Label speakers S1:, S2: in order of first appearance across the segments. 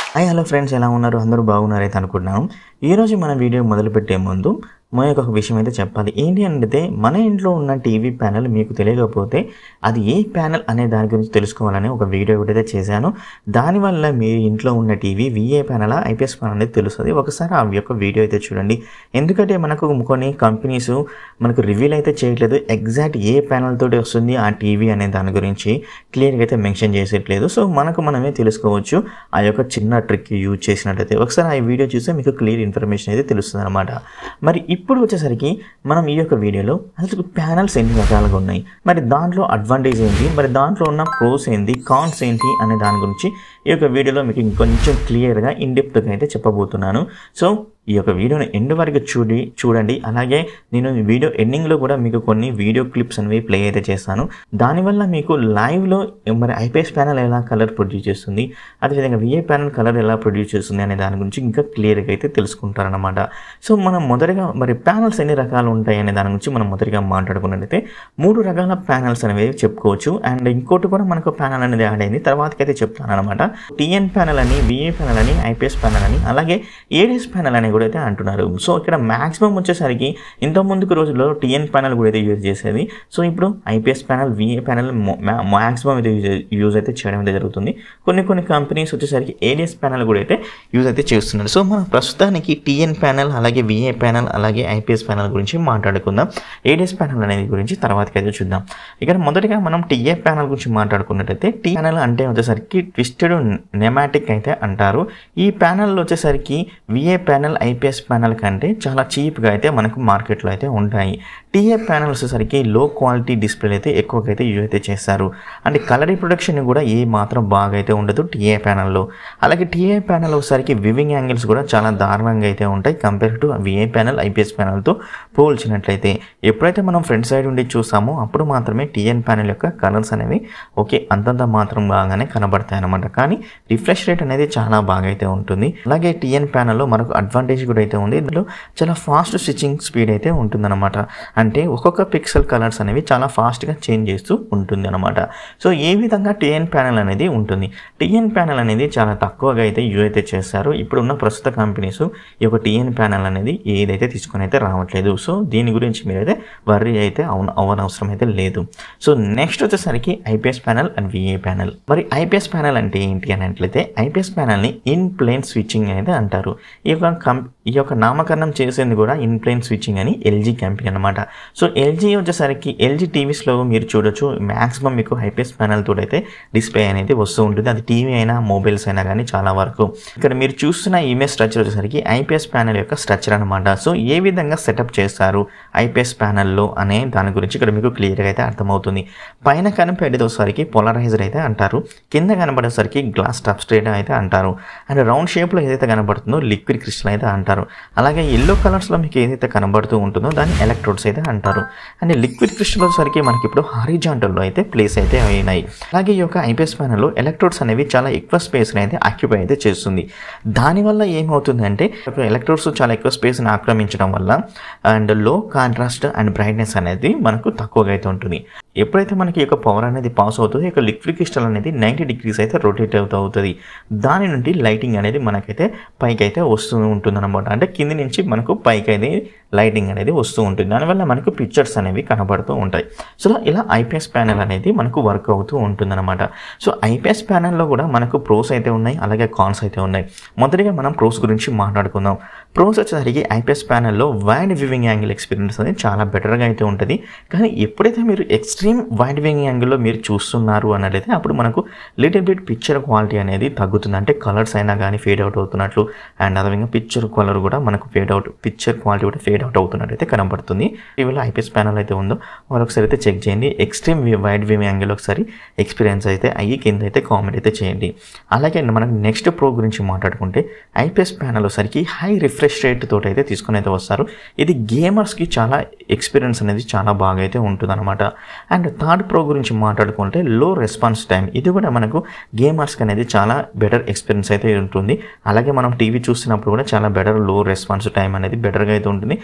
S1: hi hello friends ఎలా ఉన్నారు అందరూ బాగున్నారైతే అనుకుంటున్నాను ఈరోజు మన వీడియో మొదలుపెట్టే ముందు మా యొక్క ఒక విషయం అయితే చెప్పాలి ఏంటి అంటే మన ఇంట్లో ఉన్న టీవీ ప్యానల్ మీకు తెలియకపోతే అది ఏ ప్యానల్ అనే దాని గురించి తెలుసుకోవాలని ఒక వీడియో అయితే చేశాను దానివల్ల మీ ఇంట్లో ఉన్న TV VA panel IPS panel అనేది తెలుస్తుంది ఒకసారి ఆ యొక్క వీడియో అయితే చూడండి ఎందుకంటే మనకు కొన్ని కంపెనీస్ మనకు రివీల్ అయితే చేయట్లేదు ఎగ్జాక్ట్ ఏ ప్యానల్ తోటి వస్తుంది ఆ టీవీ అనే దాని గురించి క్లియర్గా అయితే మెన్షన్ చేసేట్లేదు సో మనకు మనమే తెలుసుకోవచ్చు ఆ యొక్క చిన్న ట్రిక్ యూజ్ చేసినట్లయితే ఒకసారి ఆ వీడియో చూస్తే మీకు క్లియర్ ఇన్ఫర్మేషన్ అయితే తెలుస్తుంది అనమాట మరి ఇప్పుడు వచ్చేసరికి మనం ఈ యొక్క వీడియోలో అసలు ప్యానల్స్ ఎన్ని రకాలుగా ఉన్నాయి మరి దాంట్లో అడ్వాంటేజ్ ఏంటి మరి దాంట్లో ఉన్న ప్రోస్ ఏంటి కాన్స్ ఏంటి అనే దాని గురించి ఈ యొక్క వీడియోలో మీకు ఇంకొంచెం క్లియర్గా ఇన్డెప్త్గా అయితే చెప్పబోతున్నాను సో ఈ యొక్క వీడియోని ఎండ్ వరకు చూడి చూడండి అలాగే నేను ఈ వీడియో ఎండింగ్లో కూడా మీకు కొన్ని వీడియో క్లిప్స్ అనేవి ప్లే అయితే చేస్తాను దానివల్ల మీకు లైవ్లో మరి ఐపీఎస్ ప్యానల్ ఎలా కలర్ ప్రొడ్యూస్ చేస్తుంది అదేవిధంగా విఏ ప్యానల్ కలర్ ఎలా ప్రొడ్యూస్ చేస్తుంది అనే దాని గురించి ఇంకా క్లియర్గా అయితే తెలుసుకుంటారనమాట సో మనం మొదటగా మరి ప్యానల్స్ ఎన్ని రకాలు ఉంటాయి అనే దాని గురించి మనం మొదటిగా మాట్లాడుకున్నట్లయితే మూడు రకాల ప్యానల్స్ అనేవి చెప్పుకోవచ్చు అండ్ ఇంకోటి కూడా మనకు ప్యానల్ అనేది యాడ్ అయింది తర్వాతకైతే చెప్తాను అనమాట టీఎన్ ప్యానల్ అని విఏ ప్యానల్ అని ఐపీఎస్ ప్యానల్ అని అలాగే ఏడిఎస్ ప్యానల్ అని కూడా అయితే అంటున్నారు సో ఇక్కడ మాక్సిమం వచ్చేసరికి ఇంత ముందుకు రోజుల్లో టీఎన్ ప్యానల్ కూడా అయితే యూజ్ చేసేది సో ఇప్పుడు IPS panel VA panel maximum అయితే యూజ్ యూజ్ అయితే చేయడం అయితే జరుగుతుంది కొన్ని కొన్ని కంపెనీస్ వచ్చేసరికి ఏడిఎస్ ప్యానల్ కూడా అయితే యూజ్ అయితే చేస్తున్నారు సో మనం ప్రస్తుతానికి టీఎన్ ప్యానల్ అలాగే విఏ ప్యానల్ అలాగే ఐపీఎస్ ప్యానల్ గురించి మాట్లాడుకుందాం ఏడిఎస్ ప్యానల్ అనేది గురించి తర్వాతకి అయితే చూద్దాం ఇక్కడ మొదటిగా మనం టీఏ ప్యానల్ గురించి మాట్లాడుకున్నట్టయితే టీ ప్యానల్ అంటే వచ్చేసరికి ట్విస్టెడ్ నెమాటిక్ అయితే అంటారు ఈ ప్యానల్ వచ్చేసరికి విఏ ప్యానల్ ఐపీఎస్ ప్యానల్ కంటే చాలా చీప్గా అయితే మనకు మార్కెట్లో అయితే ఉంటాయి టీఏ ప్యానల్ వచ్చేసరికి లో క్వాలిటీ డిస్ప్లే అయితే ఎక్కువగా అయితే యూజ్ అయితే చేస్తారు అంటే కలర్ రిప్రొడక్షన్ కూడా ఏ మాత్రం బాగా అయితే ఉండదు టీఏ ప్యానల్లో అలాగే టీఏ ప్యానల్ వచ్చేసరికి వివింగ్ యాంగిల్స్ కూడా చాలా దారుణంగా అయితే ఉంటాయి compare to VA panel IPS ప్యానల్తో పోల్చినట్లయితే ఎప్పుడైతే మనం ఫ్రంట్ సైడ్ ఉండి చూసామో అప్పుడు మాత్రమే టీఎన్ ప్యానల్ యొక్క కలర్స్ అనేవి ఓకే అంతంత మాత్రం బాగానే కనబడతాయి అనమాట కానీ రిఫ్రెష్ రేట్ అనేది చాలా బాగా అయితే ఉంటుంది అలాగే టీఎన్ ప్యానల్లో మనకు అడ్వాంటేజ్ కూడా అయితే ఉంది ఇందులో చాలా ఫాస్ట్ స్విచ్చింగ్ స్పీడ్ అయితే ఉంటుందన్నమాట అంటే ఒక్కొక్క పిక్సెల్ కలర్స్ అనేవి చాలా ఫాస్ట్గా చేంజ్ చేస్తూ ఉంటుంది అనమాట సో ఏ విధంగా టీఎన్ ప్యానల్ అనేది ఉంటుంది టీఎన్ ప్యానల్ అనేది చాలా తక్కువగా అయితే యూజ్ అయితే చేస్తారు ఇప్పుడున్న ప్రస్తుత కంపెనీస్ ఈ యొక్క టీఎన్ ప్యానల్ అనేది ఏదైతే తీసుకొని అయితే రావట్లేదు సో దీని గురించి మీరైతే వర్రీ అయితే అవును అవనవసరం అయితే లేదు సో నెక్స్ట్ వచ్చేసరికి IPS panel and VA panel మరి ఐపీఎస్ ప్యానల్ అంటే ఏంటి అని అట్లయితే ఐపీఎస్ ప్యానల్ని ఇన్ ప్లేన్ స్విచ్చింగ్ అనేది అంటారు ఈ యొక్క కం ఈ యొక్క నామకరణం చేసేది కూడా ఇన్ ప్లేన్ స్విచ్చింగ్ అని ఎల్జీ కంపెనీ అనమాట సో ఎల్జీ వచ్చేసరికి ఎల్జీ టీవీస్లో మీరు చూడొచ్చు మ్యాక్సిమం మీకు ఐపీఎస్ ప్యానల్ తోటి అయితే డిస్ప్లే అనేది వస్తూ ఉంటుంది అది టీవీ అయినా మొబైల్స్ అయినా కానీ చాలా వరకు ఇక్కడ మీరు చూస్తున్న ఇమేజ్ స్ట్రక్చర్ వచ్చేసరికి ఐపీఎస్ ప్యానల్ యొక్క స్ట్రక్చర్ అనమాట సో ఏ విధంగా సెటప్ చేస్తారు ఐపీఎస్ ప్యానల్లో అనే దాని గురించి ఇక్కడ మీకు క్లియర్గా అయితే అర్థమవుతుంది పైన కనపడేది ఒకసారికి పోలరైజర్ అయితే అంటారు కింద కనపడేసరికి గ్లాస్ సబ్స్ట్రేట్ అయితే అంటారు అండ్ రౌండ్ షేప్లో ఏదైతే కనబడుతుందో లిక్విడ్ క్రిస్టల్ అయితే అంటారు అలాగే ఎల్లో కలర్స్లో మీకు ఏదైతే కనబడుతూ ఉంటుందో దాన్ని ఎలక్ట్రోడ్స్ అయితే అంటారు అండ్ లిక్విడ్ క్రిస్టల్ వచ్చేసరికి మనకి ఇప్పుడు హారిజాంటల్లో అయితే ప్లేస్ అయితే అయినాయి అలాగే ఈ యొక్క ఐపీఎస్ ప్యానల్లో ఎలక్ట్రోడ్స్ అనేవి చాలా ఎక్కువ స్పేస్ని అయితే ఆక్యుపై అయితే చేస్తుంది దానివల్ల ఏమవుతుందంటే ఎలక్ట్రోడ్స్ చాలా ఎక్కువ స్పేస్ని ఆక్రమించడం వల్ల అండ్ లో కాంట్రాస్ట్ అండ్ బ్రైట్నెస్ అనేది మనకు తక్కువగా అయితే ఉంటుంది ఎప్పుడైతే మనకి ఈ యొక్క పవర్ అనేది పాస్ అవుతుందో ఈ యొక్క లిక్విడ్ క్రిస్టల్ అనేది నైంటీ డిగ్రీస్ అయితే రొటేట్ అవుతూ అవుతుంది దాని నుండి లైటింగ్ అనేది మనకైతే పైకి అయితే వస్తూ ఉంటుంది అనమాట అంటే కింది నుంచి మనకు పైకి అయితే లైటింగ్ అనేది వస్తూ ఉంటుంది దానివల్ల మనకు పిక్చర్స్ అనేవి కనబడుతూ ఉంటాయి సో ఇలా ఐపీఎస్ ప్యానెల్ అనేది మనకు వర్క్ అవుతూ ఉంటుంది అనమాట సో ఐపీఎస్ ప్యానెల్లో కూడా మనకు ప్రోస్ అయితే ఉన్నాయి అలాగే కాన్స్ అయితే ఉన్నాయి మొదటిగా మనం ప్రోస్ గురించి మాట్లాడుకుందాం ప్రోస్ వచ్చేసరికి ఐపీఎస్ ప్యానెల్లో వైడ్ వివింగ్ యాంగిల్ ఎక్స్పీరియన్స్ అనేది చాలా బెటర్గా అయితే ఉంటుంది కానీ ఎప్పుడైతే మీరు ఎక్స్ట్రీమ్ వైడ్ వివింగ్ యాంగిల్లో మీరు చూస్తున్నారు అన్నట్లయితే అప్పుడు మనకు లిటిల్ బిట్ పిక్చర్ క్వాలిటీ అనేది తగ్గుతుంది అంటే కలర్స్ అయినా కానీ ఫేడ్ అవుట్ అవుతున్నట్లు అండ్ అదేవిధంగా పిక్చర్ కలర్ కూడా మనకు ఫేడ్ అవుట్ పిక్చర్ క్వాలిటీ కూడా ఫేడ్ అవుట్ అవుతున్నట్టు అయితే కనబడుతుంది టీవీలో ఐపీఎస్ ప్యానల్ అయితే ఉందో వాళ్ళు ఒకసారి అయితే చెక్ చేయండి ఎక్స్ట్రీమ్ వైడ్ వివింగ్ యాంగిల్ ఒకసారి ఎక్స్పీరియన్స్ అయితే అయ్యి కింద అయితే కామెంట్ అయితే చేయండి అలాగే మనం నెక్స్ట్ ప్రో గురించి మాట్లాడుకుంటే ఐపీఎస్ ప్యానల్ వచ్చరికి హై రిఫ్రెష్ రేట్ తోటి అయితే తీసుకొని అయితే వస్తారు ఇది గేమర్స్కి చాలా ఎక్స్పీరియన్స్ అనేది చాలా బాగా అయితే ఉంటుంది అనమాట అండ్ థర్డ్ ప్రో గురించి మాట్లాడుకుంటే లో రెస్పాన్స్ టైం ఇది కూడా మనకు గేమర్స్కి అనేది చాలా బెటర్ ఎక్స్పీరియన్స్ అయితే ఉంటుంది అలాగే మనం టీవీ చూస్తున్నప్పుడు కూడా చాలా బెటర్ లో రెస్పాన్స్ టైం అనేది బెటర్గా అయితే ఉంటుంది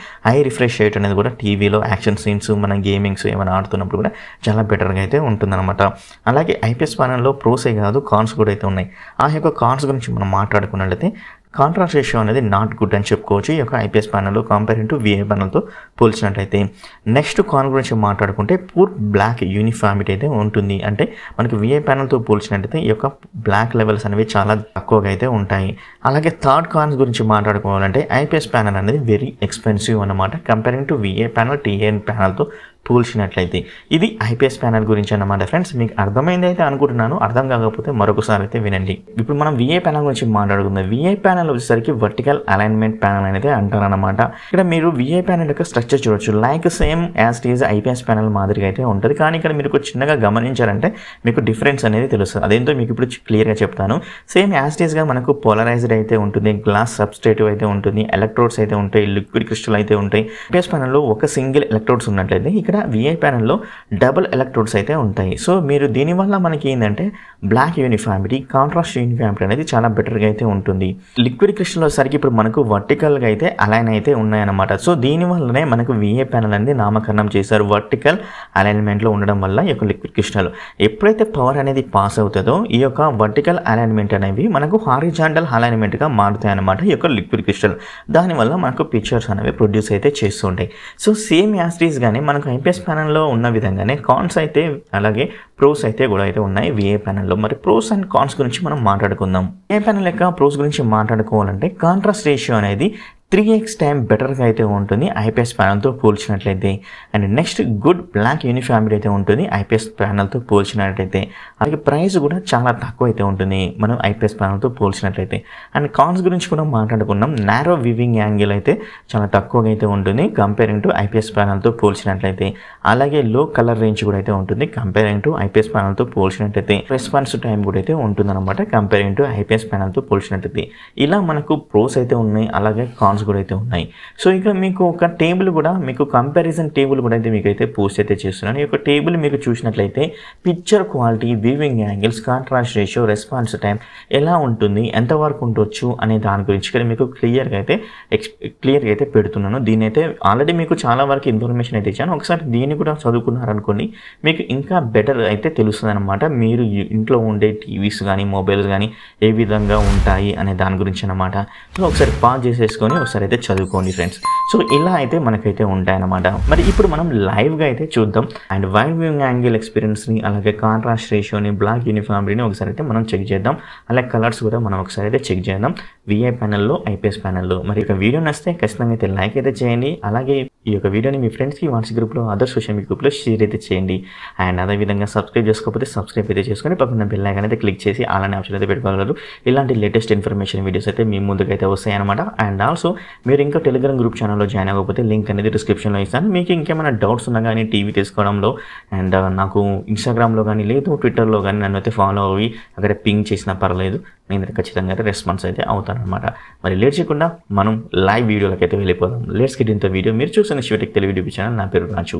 S1: హై రిఫ్రెష్ రేట్ అనేది కూడా టీవీలో యాక్షన్ సీన్స్ మన గేమింగ్స్ ఏమైనా ఆడుతున్నప్పుడు కూడా చాలా బెటర్గా అయితే ఉంటుందన్నమాట అలాగే ఐపీఎస్ ప్యానల్లో ప్రోసే కాదు కాన్స్ కూడా అయితే ఉన్నాయి ఆ యొక్క కాన్స్ గురించి మనం మాట్లాడుకున్నట్లయితే కాంట్రాస్ట్ రేషియో అనేది నాట్ గుడ్ అని చెప్పుకోవచ్చు ఈ యొక్క IPS panel comparing to VI ప్యానల్తో పోల్చినట్లయితే నెక్స్ట్ కాన్ గురించి మాట్లాడుకుంటే పూర్ బ్లాక్ యూనిఫామిటీ అయితే ఉంటుంది అంటే మనకి విఐ ప్యానల్తో పోల్చినట్లయితే ఈ యొక్క బ్లాక్ లెవెల్స్ అనేవి చాలా తక్కువగా అయితే ఉంటాయి అలాగే థర్డ్ కాన్స్ గురించి మాట్లాడుకోవాలంటే ఐపీఎస్ ప్యానల్ అనేది వెరీ ఎక్స్పెన్సివ్ అన్నమాట comparing to VA panel TAN ప్యానల్తో పోల్చినట్లయితే ఇది ఐపీఎస్ ప్యానల్ గురించి అన్నమాట ఫ్రెండ్స్ మీకు అర్థమైంది అయితే అనుకుంటున్నాను అర్థం కాకపోతే మరొకసారి అయితే వినండి ఇప్పుడు మనం విఏ ప్యానల్ గురించి మాట్లాడుకుందాం విఏ ప్యానల్ వచ్చేసరికి వర్టికల్ అలైన్మెంట్ ప్యానల్ అనేది అంటారనమాట ఇక్కడ మీరు విఏ ప్యానల్ యొక్క స్ట్రక్చర్ చూడొచ్చు like same as these IPS panel మాదిరిగా అయితే ఉంటుంది కానీ ఇక్కడ మీరు చిన్నగా గమనించారంటే మీకు డిఫరెన్స్ అనేది తెలుస్తుంది అదేంటో మీకు ఇప్పుడు క్లియర్గా చెప్తాను సేమ్ యాజ్ టీజ్గా మనకు పోలరైజ్డ్ అయితే ఉంటుంది గ్లాస్ సబ్స్టేటివ్ అయితే ఉంటుంది ఎలక్ట్రోడ్స్ అయితే ఉంటాయి లిక్విడ్ క్రిస్టల్ అయితే ఉంటాయి ఐపీఎస్ ప్యానల్లో ఒక సింగిల్ ఎలక్ట్రోడ్స్ ఉన్నట్లయితే ఇక్కడ విఐ ప్యానల్లో డబుల్ ఎలక్ట్రోడ్స్ అయితే ఉంటాయి సో మీరు దీనివల్ల మనకి ఏంటంటే బ్లాక్ యూనిఫామిటీ కాంట్రాస్ట్ యూనిఫామిటీ అనేది చాలా బెటర్గా అయితే ఉంటుంది లిక్విడ్ క్రిస్టల్ వచ్చేసరికి ఇప్పుడు మనకు వర్టికల్గా అయితే అలైన్ అయితే ఉన్నాయన్నమాట సో దీనివల్లనే మనకు విఏ ప్యానల్ అనేది నామకరణం చేశారు వర్టికల్ అలైన్మెంట్లో ఉండడం వల్ల ఈ యొక్క లిక్విడ్ క్రిస్టల్ ఎప్పుడైతే పవర్ అనేది పాస్ అవుతుందో ఈ యొక్క వర్టికల్ అలైన్మెంట్ అనేవి మనకు హారిజాంటల్ అలైన్మెంట్గా మారుతాయి అన్నమాట ఈ యొక్క లిక్విడ్ క్రిస్టల్ దానివల్ల మనకు పిక్చర్స్ అనేవి ప్రొడ్యూస్ అయితే చేస్తుంటాయి సో సేమ్ యాస్టీస్ కానీ మనకు ఐపీఎస్ ప్యానల్లో ఉన్న విధంగానే కాన్స్ అయితే అలాగే ప్రోస్ అయితే కూడా అయితే ఉన్నాయి విఏ ప్యానల్లో మరి ప్రోస్ అండ్ కాన్స్ గురించి మనం మాట్లాడుకుందాం ఏ ప్యానల్ యొక్క ప్రోస్ గురించి మాట్లాడుకోవాలంటే కాంట్రాస్ట్ రేషియో అనేది త్రీ ఎక్స్ టైం బెటర్గా అయితే ఉంటుంది ఐపీఎస్ ప్యానల్తో పోల్చినట్లయితే and next good black uniformity అయితే ఉంటుంది ఐపీఎస్ ప్యానల్తో పోల్చినట్లయితే అలాగే ప్రైస్ కూడా చాలా తక్కువ అయితే ఉంటుంది మనం ఐపీఎస్ ప్యానల్తో పోల్చినట్లయితే అండ్ కాన్స్ గురించి కూడా మాట్లాడుకున్నాం నారో వివింగ్ యాంగిల్ అయితే చాలా తక్కువగా అయితే ఉంటుంది కంపేరింగ్ టు ఐపీఎస్ ప్యానల్తో పోల్చినట్లయితే అలాగే లో కలర్ రేంజ్ కూడా అయితే ఉంటుంది కంపేరింగ్ టు ఐపీఎస్ ప్యానల్తో పోల్చినట్లయితే రెస్పాన్స్ టైం కూడా అయితే ఉంటుందన్నమాట కంపేరింగ్ టు ఐపీఎస్ ప్యానల్తో పోల్చినట్లయితే ఇలా మనకు ప్రోస్ అయితే ఉన్నాయి అలాగే కాన్స్ కూడా అయితే ఉన్నాయి సో ఇక మీకు ఒక టేబుల్ కూడా మీకు కంపారిజన్ టేబుల్ కూడా అయితే మీకు అయితే పోస్ట్ అయితే చేస్తున్నాను ఈ యొక్క టేబుల్ మీకు చూసినట్లయితే picture quality viewing angles contrast ratio response time ఎలా ఉంటుంది ఎంతవరకు ఉండొచ్చు అనే దాని గురించి ఇక్కడ మీకు క్లియర్గా అయితే ఎక్స్ క్లియర్గా అయితే పెడుతున్నాను దీని అయితే ఆల్రెడీ మీకు చాలా వరకు ఇన్ఫర్మేషన్ అయితే ఇచ్చాను ఒకసారి దీన్ని కూడా చదువుకున్నారనుకోండి మీకు ఇంకా బెటర్ అయితే తెలుస్తుంది అనమాట మీరు ఇంట్లో ఉండే టీవీస్ కానీ మొబైల్స్ కానీ ఏ విధంగా ఉంటాయి అనే దాని గురించి అనమాట సో ఒకసారి పాజ్ చేసేసుకొని ఒకసారి అయితే చదువుకోండి ఫ్రెండ్స్ సో ఇలా అయితే మనకైతే ఉంటాయన్నమాట మరి ఇప్పుడు మనం లైవ్గా అయితే చూద్దాం అండ్ వైడ్ వ్యూయింగ్ యాంగిల్ ఎక్స్పీరియన్స్ని అలాగే కాంట్రాస్ట్ రేషియోని బ్లాక్ యూనిఫామిటీని ఒకసారి అయితే మనం చెక్ చేద్దాం అలాగే కలర్స్ కూడా మనం ఒకసారి అయితే చెక్ చేద్దాం విఐ ప్యానల్లో ఐపీఎస్ ప్యానల్లో మరి ఇక వీడియో నచ్చితే ఖచ్చితంగా అయితే లైక్ అయితే చేయండి అలాగే ఈ యొక్క వీడియోని మీ ఫ్రెండ్స్కి వాట్సాప్ గ్రూప్లో అదర్ సోషల్ మీడియా గ్రూప్లో షేర్ అయితే చేయండి అండ్ అదేవిధంగా సబ్స్క్రైబ్ చేసుకోకపోతే సబ్స్క్రైబ్ అయితే చేసుకొని పక్కన బెల్ ఐకాన్ అయితే క్లిక్ చేసి అలానే ఆప్షన్ అయితే పెట్టుకోగలరు ఇలాంటి లేటెస్ట్ ఇన్ఫర్మేషన్ వీడియోస్ అయితే మీ ముందుకైతే వస్తాయి అనమాట అండ్ ఆల్సో మీరు ఇంకా టెలిగ్రామ్ గ్రూప్ ఛానల్లో జాయిన్ అవ్వకపోతే లింక్ అనేది డిస్క్రిప్షన్లో ఇస్తాను మీకు ఇంకేమైనా డౌట్స్ ఉన్నా కానీ టీవీ తీసుకోవడంలో అండ్ నాకు ఇన్స్టాగ్రామ్లో కానీ లేదు ట్విట్టర్లో కానీ నన్ను అయితే ఫాలో అయ్యి అక్కడ పింగ్ చేసినా పర్లేదు నేను ఖచ్చితంగా అయితే రెస్పాన్స్ అయితే అవుతానన్నమాట మరి లేట్ చేయకుండా మనం లైవ్ వీడియోలకి అయితే వెళ్ళిపోదాం లేట్స్ గిట్ ఇంత వీడియో మీరు చూసిన శివటెక్ తెలుగు యూట్యూబ్ ఛానల్ నా పేరు రాజు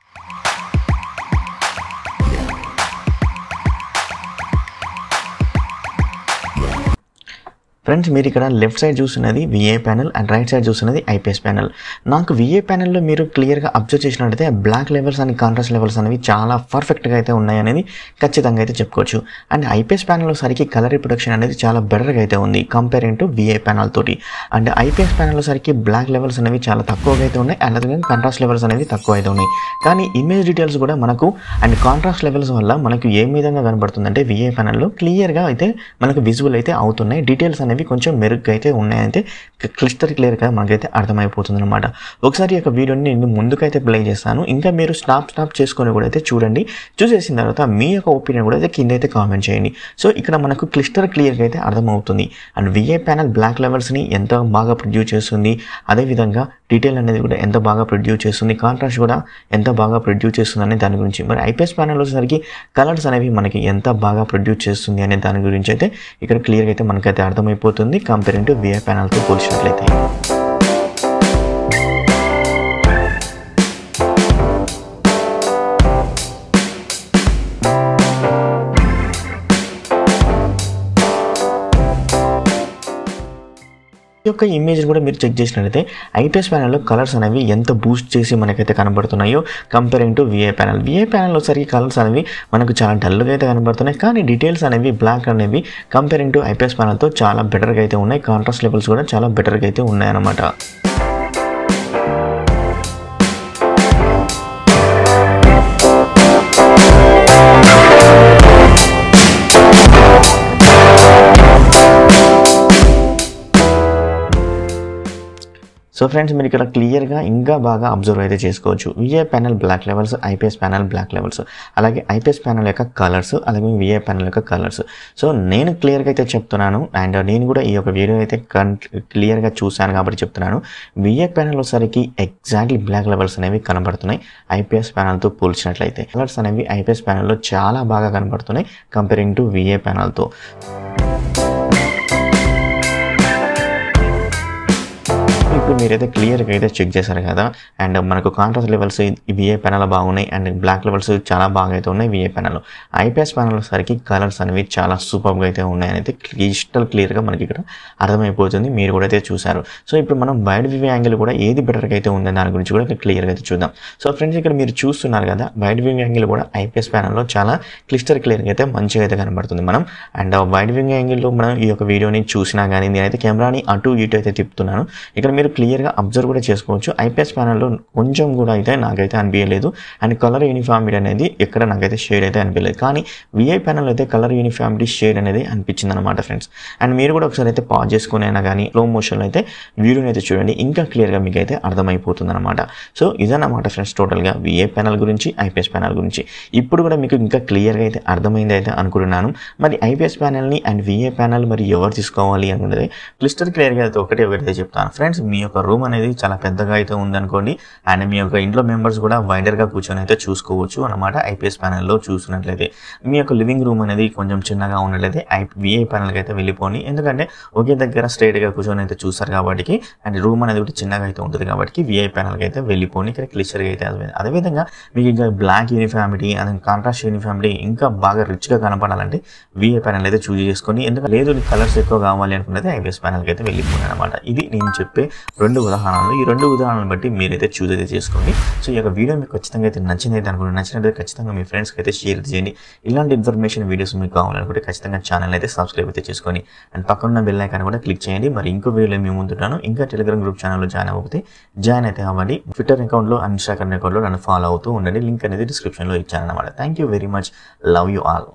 S1: ఫ్రెండ్స్ మీరు ఇక్కడ లెఫ్ట్ సైడ్ చూస్తున్నది VA panel and right side చూస్తున్నది ఐపీఎస్ ప్యానల్ నాకు విఏ ప్యానల్లో మీరు క్లియర్గా అబ్జర్వ్ చేసినట్టయితే black levels and contrast levels అనేవి చాలా పర్ఫెక్ట్గా అయితే ఉన్నాయనేది ఖచ్చితంగా అయితే చెప్పుకోవచ్చు అండ్ ఐపీఎస్ ప్యానల్లో సరికి కలర్ రిప్రొడక్షన్ అనేది చాలా బెటర్గా అయితే ఉంది కంపేరింగ్ టు విఏ ప్యానల్ తోటి అండ్ ఐపీఎస్ ప్యానల్లో సరికి బ్లాక్ లెవెల్స్ అనేవి చాలా తక్కువగా అయితే ఉన్నాయి అండ్ అలాగే కాంట్రాస్ట్ లెవెల్స్ అనేవి తక్కువ అయితే ఉన్నాయి కానీ ఇమేజ్ డీటెయిల్స్ కూడా మనకు అండ్ కాంట్రాస్ట్ లెవెల్స్ వల్ల మనకు ఏ విధంగా కనబడుతుందంటే విఏ ప్యానల్లో క్లియర్గా అయితే మనకు విజువల్ అయితే అవుతున్నాయి డీటెయిల్స్ అనేవి కొంచెం మెరుగ్గా అయితే ఉన్నాయంటే క్లిస్టర్ క్లియర్గా మనకైతే అర్థమైపోతుంది అనమాట ఒకసారి ఈ యొక్క వీడియోని నేను ముందుకైతే ప్లే చేస్తాను ఇంకా మీరు స్టాప్ స్టాప్ చేసుకొని కూడా అయితే చూడండి చూసేసిన తర్వాత మీ యొక్క ఒపీనియన్ కూడా అయితే కింద అయితే కామెంట్ చేయండి సో ఇక్కడ మనకు క్లిస్టర్ క్లియర్గా అయితే అర్థమవుతుంది అండ్ విఏ ప్యానల్ బ్లాక్ లెవెల్స్ని ఎంత బాగా ప్రొడ్యూస్ చేస్తుంది అదేవిధంగా డీటెయిల్ అనేది కూడా ఎంత బాగా ప్రొడ్యూస్ చేస్తుంది కాంట్రాస్ట్ కూడా ఎంత బాగా ప్రొడ్యూస్ చేస్తుంది అనే దాని గురించి మరి ఐపీఎస్ ప్యానల్ వచ్చేసరికి కలర్స్ అనేవి మనకి ఎంత బాగా ప్రొడ్యూస్ చేస్తుంది అనే దాని గురించి అయితే ఇక్కడ క్లియర్గా అయితే మనకైతే అర్థమైపోతుంది కంపేరింగ్ టు విఐ ప్యానల్తో పోల్చినట్లయితే ఈ యొక్క ఇమేజ్ కూడా మీరు చెక్ చేసినట్లయితే ఐపీఎస్ ప్యానల్లో కలర్స్ అనేవి ఎంత బూస్ట్ చేసి మనకైతే కనబడుతున్నాయో comparing to VA panel VA panel వచ్చరికి కలర్స్ అనేవి మనకు చాలా డల్గా అయితే కనబడుతున్నాయి కానీ డీటెయిల్స్ అనేవి బ్లాక్ అనేవి కంపేరింగ్ టు ఐపీఎస్ ప్యానల్తో చాలా బెటర్గా అయితే ఉన్నాయి కాంట్రాస్ట్ లెవెల్స్ కూడా చాలా బెటర్గా అయితే ఉన్నాయన్నమాట సో ఫ్రెండ్స్ మీరు ఇక్కడ క్లియర్గా ఇంకా బాగా అబ్జర్వ్ అయితే చేసుకోవచ్చు VA panel black levels IPS panel black levels అలాగే ఐపీఎస్ ప్యానల్ యొక్క కలర్స్ అలాగే విఏ ప్యానల్ యొక్క కలర్స్ సో నేను క్లియర్గా అయితే చెప్తున్నాను అండ్ నేను కూడా ఈ యొక్క వీడియో అయితే కన్ క్లియర్గా చూశాను కాబట్టి చెప్తున్నాను విఏ ప్యానల్ వచ్చేసరికి ఎగ్జాక్ట్లీ బ్లాక్ లెవెల్స్ అనేవి కనబడుతున్నాయి ఐపీఎస్ ప్యానల్తో పోల్చినట్లయితే కలర్స్ అనేవి ఐపీఎస్ ప్యానల్లో చాలా బాగా కనబడుతున్నాయి కంపేరింగ్ టు విఏ ప్యానల్తో ఇప్పుడు మీరైతే క్లియర్గా అయితే చెక్ చేశారు కదా అండ్ మనకు కాంట్రాస్ట్ లెవెల్స్ విఏ ప్యానల్ బాగున్నాయి అండ్ బ్లాక్ లెవెల్స్ చాలా బాగా అయితే ఉన్నాయి విఏ ప్యానల్ ఐపీఎస్ ప్యానల్ సరికి కలర్స్ అనేవి చాలా సూపర్గా అయితే ఉన్నాయని అయితే క్రిస్టల్ క్లియర్గా మనకి ఇక్కడ అర్థమైపోతుంది మీరు కూడా అయితే చూసారు సో ఇప్పుడు మనం వైడ్ వ్యూ యాంగిల్ కూడా ఏది బెటర్గా అయితే ఉందని దాని గురించి కూడా క్లియర్గా అయితే చూద్దాం సో ఫ్రెండ్స్ ఇక్కడ మీరు చూస్తున్నారు కదా వైడ్ వ్యూ యాంగిల్ కూడా ఐపీఎస్ ప్యానల్లో చాలా క్లిస్టర్ క్లియర్గా అయితే మంచిగా అయితే కనబడుతుంది మనం అండ్ వైడ్ వ్యూ యాంగిల్లో మనం ఈ యొక్క వీడియోని చూసినా కానీ నేనైతే కెమెరాని అటు ఇటు అయితే తిప్పుతున్నాను ఇక్కడ మీరు క్లియర్గా అబ్జర్వ్ కూడా చేసుకోవచ్చు ఐపీఎస్ ప్యానల్లో కొంచెం కూడా అయితే నాకైతే అనిపించలేదు అండ్ కలర్ యూనిఫామిటీ అనేది ఎక్కడ నాకైతే షేడ్ అయితే అనిపించలేదు కానీ విఐ ప్యానల్ అయితే కలర్ యూనిఫామిటీ షేడ్ అనేది అనిపించింది అనమాట ఫ్రెండ్స్ అండ్ మీరు కూడా ఒకసారి అయితే పాజ్ చేసుకుని అయినా కానీ స్లో మోషన్లో అయితే వీడియోని అయితే చూడండి ఇంకా క్లియర్గా మీకు అయితే అర్థమైపోతుంది అనమాట సో ఇదన్నమాట ఫ్రెండ్స్ టోటల్గా విఏ ప్యానల్ గురించి ఐపీఎస్ ప్యానల్ గురించి ఇప్పుడు కూడా మీకు ఇంకా క్లియర్గా అయితే అర్థమైంది అయితే అనుకుంటున్నాను మరి ఐపీఎస్ ప్యానల్ని అండ్ విఏ ప్యానల్ మరి ఎవరు తీసుకోవాలి అనుకున్నది క్లిస్టర్ క్లియర్గా అయితే ఒకటి ఒకటి చెప్తాను ఫ్రెండ్స్ మీ యొక్క రూమ్ అనేది చాలా పెద్దగా అయితే ఉందనుకోండి అండ్ మీ యొక్క ఇంట్లో మెంబర్స్ కూడా వైడర్గా కూర్చొని అయితే చూసుకోవచ్చు అనమాట ఐపీఎస్ ప్యానల్లో చూసినట్లయితే మీ యొక్క లివింగ్ రూమ్ అనేది కొంచెం చిన్నగా ఉన్నట్లయితే ఐ విఐ ప్యానల్కి అయితే వెళ్ళిపోండి ఎందుకంటే ఒకే దగ్గర స్ట్రైట్గా కూర్చొని అయితే చూస్తారు కాబట్టి అండ్ రూమ్ అనేది కూడా చిన్నగా అయితే ఉంటుంది కాబట్టి విఐ ప్యానల్కి అయితే వెళ్ళిపోండి ఇక్కడ క్లిస్టర్గా అయితే అదే అదేవిధంగా మీకు ఇంకా black uniformity and contrast uniformity ఇంకా బాగా రిచ్గా కనపడాలంటే విఐ ప్యానల్ అయితే చూజ్ చేసుకొని ఎందుకంటే లేదు కలర్స్ ఎక్కువ కావాలి అనుకున్నది ఐపీఎస్ ప్యానల్కి అయితే వెళ్ళిపోండి అనమాట ఇది నేను చెప్పే రెండు ఉదాహరణలు ఈ రెండు ఉదాహరణలు బట్టి మీరైతే చూజ్ అయితే చేసుకోండి సో ఈ యొక్క వీడియో మీకు ఖచ్చితంగా అయితే నచ్చింది అయితే అనుకుంటే నచ్చినట్లయితే ఖచ్చితంగా మీ ఫ్రెండ్స్కి అయితే షేర్ చేయండి ఇలాంటి ఇన్ఫర్మేషన్ వీడియోస్ మీకు కావాలనుకుంటే ఖచ్చితంగా ఛానల్ అయితే సబ్స్క్రైబ్ అయితే చేసుకొని అండ్ పక్కన బెల్ ఐకాన్ కూడా క్లిక్ చేయండి మరి ఇంకో వీడియోలో మేము ముందుంటాను ఇంకా టెలిగ్రామ్ గ్రూప్ ఛానల్లో జాయిన్ అవ్వకపోతే జాయిన్ అయితే అవ్వండి ట్విట్టర్ అకౌంట్లో అండ్ ఇన్స్టాగ్రామ్ అకౌంట్లో నన్ను ఫాలో అవుతూ ఉండండి లింక్ అనేది డిస్క్రిప్షన్లో ఇచ్చాను అనమాట thank you very much love you all